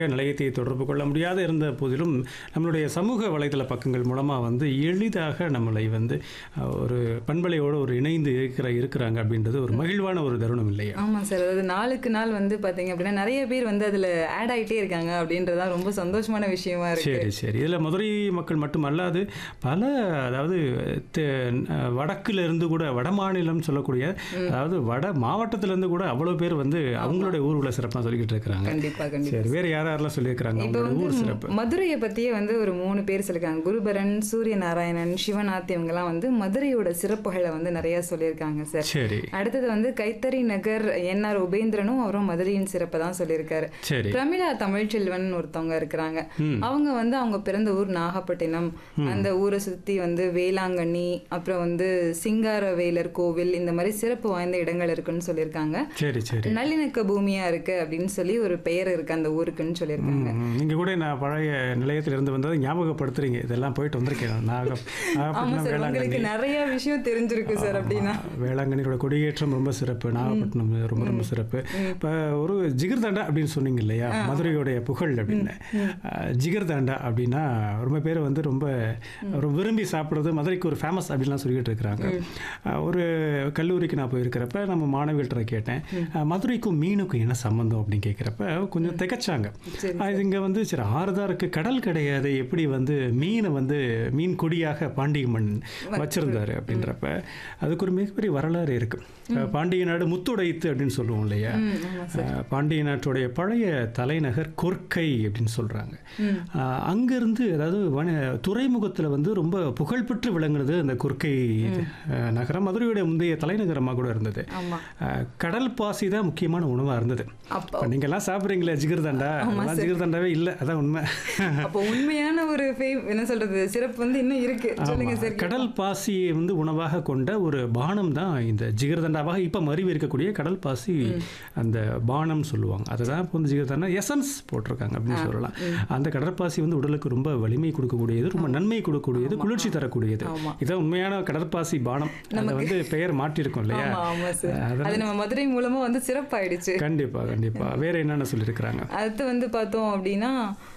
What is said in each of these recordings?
நிலையத்தை தொடர்பு கொள்ள முடியாத இருந்த போதிலும் நம்மளுடைய சமூக வலைதள பக்கங்கள் மூலமாக வந்து எளிதாக நம்மளை வந்து அஹ், ஒரு பண்பலையோடு ஒரு இணைந்து இருக்கிற இருக்கிறாங்க அப்படின்றது ஒரு மகிழ்வான ஒரு தருணம் இல்லையா ஆமாம் சார் அதாவது நாளுக்கு நாள் வந்து பார்த்தீங்க அப்படின்னா நிறைய பேர் வந்து அதில் ஆட் ஆகிட்டே இருக்காங்க அப்படின்றதான் ரொம்ப சந்தோஷமான விஷயமா இருக்கு சரி சரி இதில் மதுரை மக்கள் மட்டும் அல்லாது பல அதாவது தெ- அஹ், வடக்குல இருந்து கூட வட மாநிலம் சொல்லக்கூடிய அதாவது வட மாவட்டத்துல இருந்து கூட அவ்வளோ பேர் வந்து அவங்களுடைய ஊர்களை சிறப்பாக சொல்லிக்கிட்டு இருக்கிறாங்க கண்டிப்பா கண்டிப்பா சரி வேற யார் யாரெல்லாம் சொல்லியிருக்கிறாங்க இப்போ அவங்களோட ஊர் வந்து சிறப்பு மதுரையை பத்தியே வந்து ஒரு மூணு பேர் சொல்லியிருக்காங்க குருபரன் சூரிய நாராயணன் சிவநாத் இவங்கெல்லாம் வந்து மதுரையோட சிறப்புகளை வந்து நிறைய சொல்லியிருக்காங்க சார் சரி அடுத்தது வந்து கைத்தறி நகர் என்ஆர் உபேந்திரனும் அவரும் மதுரையின் சிறப்பை தான் சொல்லியிருக்காரு சரி பிரமிளா தமிழ்ச்செல்வன் ஒருத்தவங்க இருக்கிறாங்க அவங்க வந்து அவங்க பிறந்த ஊர் நாகப்பட்டினம் அந்த ஊரை சுத்தி வந்து வேளாங்கண்ணி அப்புறம் வந்து சிங்காரவேலர் கோவில் இந்த மாதிரி சிறப்பு வாய்ந்த இடங்கள் இருக்குன்னு சொல்லியிருக்காங்க சரி சரி நல்லிணக்க பூமியா இருக்கு அப்படின்னு சொல்லி ஒரு பெயர் இருக்கு அந்த ஊருக்குன்னு சொல்லியிருக்காங்க ம், நீங்க கூட நான் பழைய நிலையத்தில் இருந்து வந்ததை ஞாபகப்படுத்துறீங்க இதெல்லாம் போயிட்டு வந்திருக்கேன் நாக ஆமா நாகப்பட்டினம் சார் உங்களுக்கு வேளாங்கண்ணி நிறைய விஷயம் தெரிஞ்சிருக்கு சார் அப்படின்னா வேளாங்கண்ணியோட கொடியேற்றம் ரொம்ப சிறப்பு நாகப்பட்டினம் ரொம்ப ரொம்ப சிறப்பு இப்போ ஒரு ஜிகர்தாண்டா அப்படின்னு சொன்னீங்க இல்லையா மதுரையோடைய புகழ் அப்படின்னு அஹ், ஜிகர்தாண்டா அப்படின்னா ரொம்ப பேர் வந்து ரொம்ப ரொம்ப விரும்பி சாப்பிட்றது மதுரைக்கு ஒரு ஃபேமஸ் அப்படின்லாம் சொல்லிக்கிட்டு இருக்கிறாங்க அஹ், ஒரு கல்லூரிக்கு நான் போயிருக்கிறப்ப நம்ம மாணவிகள்கிட்ட கேட்டேன் அஹ், மதுரைக்கும் மீனுக்கும் என்ன சம்மந்தம் அப்படின்னு கேட்குறப்ப கொஞ்சம் திகச்சாங்க சரி, அஹ், இது இங்கே வந்து சரி ஆறுதான் இருக்கு கடல் கிடையாது எப்படி வந்து மீனை வந்து மீன் கொடியாக பாண்டிய மண் வச்சிருந்தாரு அப்படின்றப்ப அதுக்கு ஒரு மிகப்பெரிய வரலாறு இருக்கு அஹ், பாண்டிய நாடு முத்துடைத்து அப்படின்னு சொல்லுவோம் இல்லையா ம், ஆமா அஹ், பாண்டிய நாட்டுடைய பழைய தலைநகர் கொர்க்கை அப்படின்னு சொல்றாங்க அஹ், அங்கிருந்து அதாவது வன துறைமுகத்தில் வந்து ரொம்ப புகழ்பெற்று விளங்குறது அந்த கொர்க்கை அஹ், நகரம் மதுரையுடைய முந்தைய தலைநகரமாக கூட இருந்தது ஆமா அஹ், கடல் பாசி தான் முக்கியமான உணவாக இருந்தது அப்போ இப்போ நீங்கள்லாம் சாப்பிட்றீங்களே ஜிகிர்தண்டா அதெல்லாம் ஜிகிர்தண்டாவே இல்லை அதான் உண்மை அப்போ உண்மையான ஒரு fame- என்ன சொல்றது சிறப்பு வந்து இன்னும் இருக்கு சொல்லுங்க ஆமா. சார் கடல் பாசியை வந்து உணவாக கொண்ட ஒரு பானம் தான் இந்த ஜிகிர்தண்டாவாக இப்போ மறுவி இருக்கக்கூடிய கடல் பாசி அந்த பானம் சொல்லுவாங்க அதுதான் இப்போ வந்து ஜிகிர்தண்டா எசன்ஸ் போட்டிருக்காங்க அப்படின்னு சொல்லலாம் அந்த கடற்பாசி வந்து உடலுக்கு ரொம்ப வலிமை கொடுக்கக்கூடியது ரொம்ப நன்மை கொடுக்கக்கூடியது குளிர்ச்சி தரக்கூடியது ஆமா. இதான் உண்மையான கடற்பாசி பானம் அதை வந்து பெயர் மாற்றிருக்கும் இல்லையா ஆமா ஆமா சார் அதெல்லாம் அது நம்ம மதுரை மூலமா வந்து சிறப்பாயிடுச்சு கண்டிப்பா கண்டிப்பா வேற என்னென்ன சொல்லியிருக்கிறாங்க அடுத்து வந்து பார்த்தோம் அப்படின்னா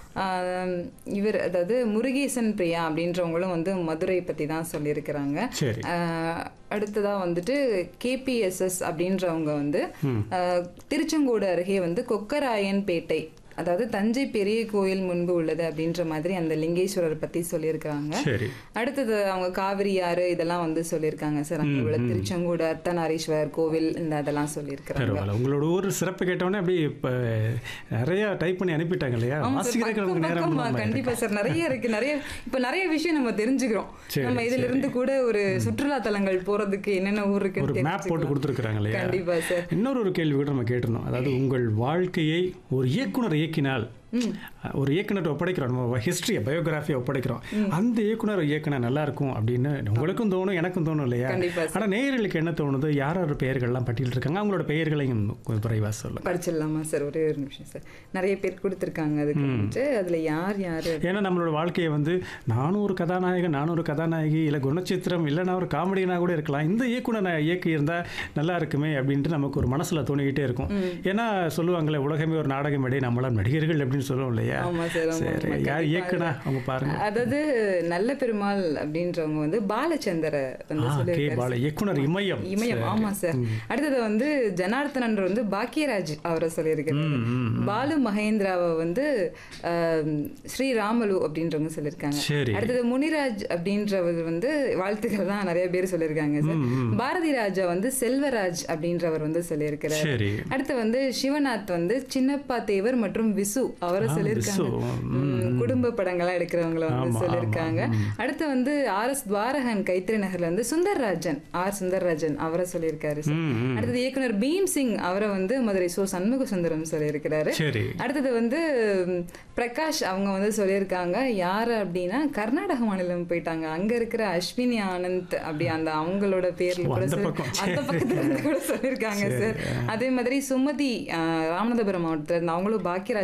ஆம், இவர் அதாவது முருகேசன் பிரியா அப்படின்றவங்களும் வந்து மதுரை பத்தி தான் சொல்லியிருக்கிறாங்க சரி ஆஹ் அடுத்ததா வந்துட்டு கேபிஎஸ்எஸ் அப்படின்றவங்க வந்து ஆஹ் திருச்செங்கோடு அருகே வந்து கொக்கராயன்பேட்டை அதாவது தஞ்சை பெரிய கோயில் முன்பு உள்ளது அப்படின்ற மாதிரி அந்த லிங்கேஸ்வரர் பத்தி சொல்லியிருக்காங்க சரி அடுத்தது அவங்க காவிரி ஆறு இதெல்லாம் வந்து சொல்லியிருக்காங்க சார் அங்கே உள்ள திருச்செங்கோடு அர்த்தநாரீஸ்வரர் கோவில் இந்த அதெல்லாம் சொல்லியிருக்கிறாங்க பரவாயில்ல உங்களோட ஊர் சிறப்பு கேட்டவொடனே அப்படியே இப்போ நிறைய டைப் பண்ணி அனுப்பிட்டாங்க இல்லையா ஆமா சார், வாசிக்கிறதுக்கு நமக்கு பக்கம் நேரம் பக்கமா, இல்லாம கண்டிப்பா சார் நிறைய இருக்கு நிறைய இப்ப நிறைய விஷயம் நம்ம தெரிஞ்சுக்கிறோம் சரி, நம்ம இதுல இருந்து கூட ஒரு சுற்றுலா தலங்கள் போறதுக்கு என்னென்ன ஊர் ஒரு இருக்குன்னு மேப் போட்டு தெரிஞ்சுக்கலாம். கொடுத்துருக்குறாங்க இல்லையா கண்டிப்பா சார் இன்னொரு ஒரு கேள்வி கூட நம்ம கேட்டிருந்தோம் அதாவது உங்கள் வாழ்க்கையை ஒரு இயக்குனர் இயக்கினால் ஒரு இயக்குனர் ஒப்படைக்கிறோம் நம்ம ஹிஸ்டரியை பயோகிராஃபியை ஒப்படைக்கிறோம் அந்த இயக்குனர் இயக்குனர் நல்லா இருக்கும் அப்படின்னு உங்களுக்கும் தோணும் எனக்கும் தோணும் இல்லையா கண்டிப்பா ஆனால் நேயர்களுக்கு என்ன தோணுது யார் யார் பெயர்கள்லாம் பட்டியல் இருக்காங்க அவங்களோட பெயர்களையும் கொஞ்சம் குறைவாக சொல்லுங்க படிச்சிடலாமா சார் ஒரே ஒரு நிமிஷம் சார் நிறைய பேர் கொடுத்துருக்காங்க அதுக்கு வந்துட்டு அதுல யார் யாரு ஏன்னா நம்மளோட வாழ்க்கையை வந்து நானும் ஒரு கதாநாயகன் நானும் ஒரு கதாநாயகி இல்லை குணச்சித்திரம் இல்லைனா ஒரு காமெடினா கூட இருக்கலாம் இந்த இயக்குனர் நான் இயக்கி இருந்தால் நல்லா இருக்குமே அப்படின்ட்டு நமக்கு ஒரு மனசில் தோணிக்கிட்டே இருக்கும் ஏன்னா சொல்லுவாங்களே உலகமே ஒரு நாடக மேடை நம்மளாம் நடிகர்கள் அப்படின்னு சொல்லுவோம் இல்லையா ஆமா சார் ஆமா, சரி ஆமா, யார் கண்டிப்பா. இயக்குனா அவங்க பாருங்க அதாவது நல்ல பெருமாள் அப்படின்றவங்க வந்து பாலச்சந்தர வந்து ஆ, கே சொல்லியிருக்காரு பால இயக்குனர் இமயம் இமயம் ஆமா சார் அடுத்தது வந்து ஜனார்த்தனன் வந்து பாக்கியராஜ் அவரை சொல்லியிருக்காரு பாலு மகேந்திராவை வந்து ஆம், ஸ்ரீராமலு அப்படின்றவங்க சொல்லியிருக்காங்க சரி அடுத்தது முனிராஜ் அப்படின்றவர் வந்து வாழ்த்துக்கள் தான் நிறைய பேர் சொல்லியிருக்காங்க சார் பாரதி ராஜா வந்து செல்வராஜ் அப்படின்றவர் வந்து சொல்லியிருக்கிறார் சரி அடுத்து வந்து சிவநாத் வந்து சின்னப்பா தேவர் மற்றும் விசு அவரை சொல்லியிருக்காங்க விசு, ம், குடும்ப படங்கள்லாம் எடுக்கிறவங்கள வந்து ஆமா, சொல்லியிருக்காங்க அடுத்து வந்து ஆர் எஸ் துவாரகன் கைத்திரி நகர்ல வந்து சுந்தர்ராஜன் ஆர் சுந்தர்ராஜன் அவரை சொல்லியிருக்காரு சார் ம், ம். அடுத்தது இயக்குனர் பீம் சிங் அவரை வந்து மதுரை சோ சண்முக சுந்தரம் சொல்லியிருக்கிறாரு சரி அடுத்தது வந்து ம், பிரகாஷ் அவங்க வந்து சொல்லியிருக்காங்க யாரு அப்படின்னா கர்நாடக மாநிலம் போயிட்டாங்க அங்க இருக்கிற அஸ்வினி ஆனந்த் அப்படி அந்த அவங்களோட பேர்ல கூட அந்த சொல்லி- பக்கம், அந்த பக்கத்துல இருந்து கூட சொல்லியிருக்காங்க சார் அதே மாதிரி சுமதி ஆ, ராமநாதபுரம் மாவட்டத்துல இருந்து அவங்களும் பாக்கியராஜ் சார்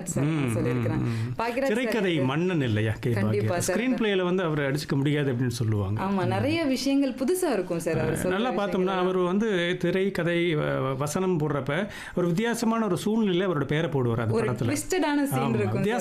சொல்லியிருக்கிறாங்க பாக்கியராஜ் சார் திரைக்கதை மன்னன் இல்லையா கே கண்டிப்பா பாக்கியராஜ் சார். ஸ்க்ரீன் பிளேல வந்து அவரை அடிச்சுக்க முடியாது அப்படின்னு சொல்லுவாங்க ஆமா நிறைய விஷயங்கள் புதுசா இருக்கும் சார் அவர் சொல்ற நல்லா பார்த்தோம்னா அவர் வந்து திரை கதை வ- வசனம் போடுறப்ப ஒரு வித்தியாசமான ஒரு சூழ்நிலையில அவரோட பேரை போடுவார் அந்த ஒரு படத்துல ட்விஸ்டடான சீன் ஆமா, இருக்கும்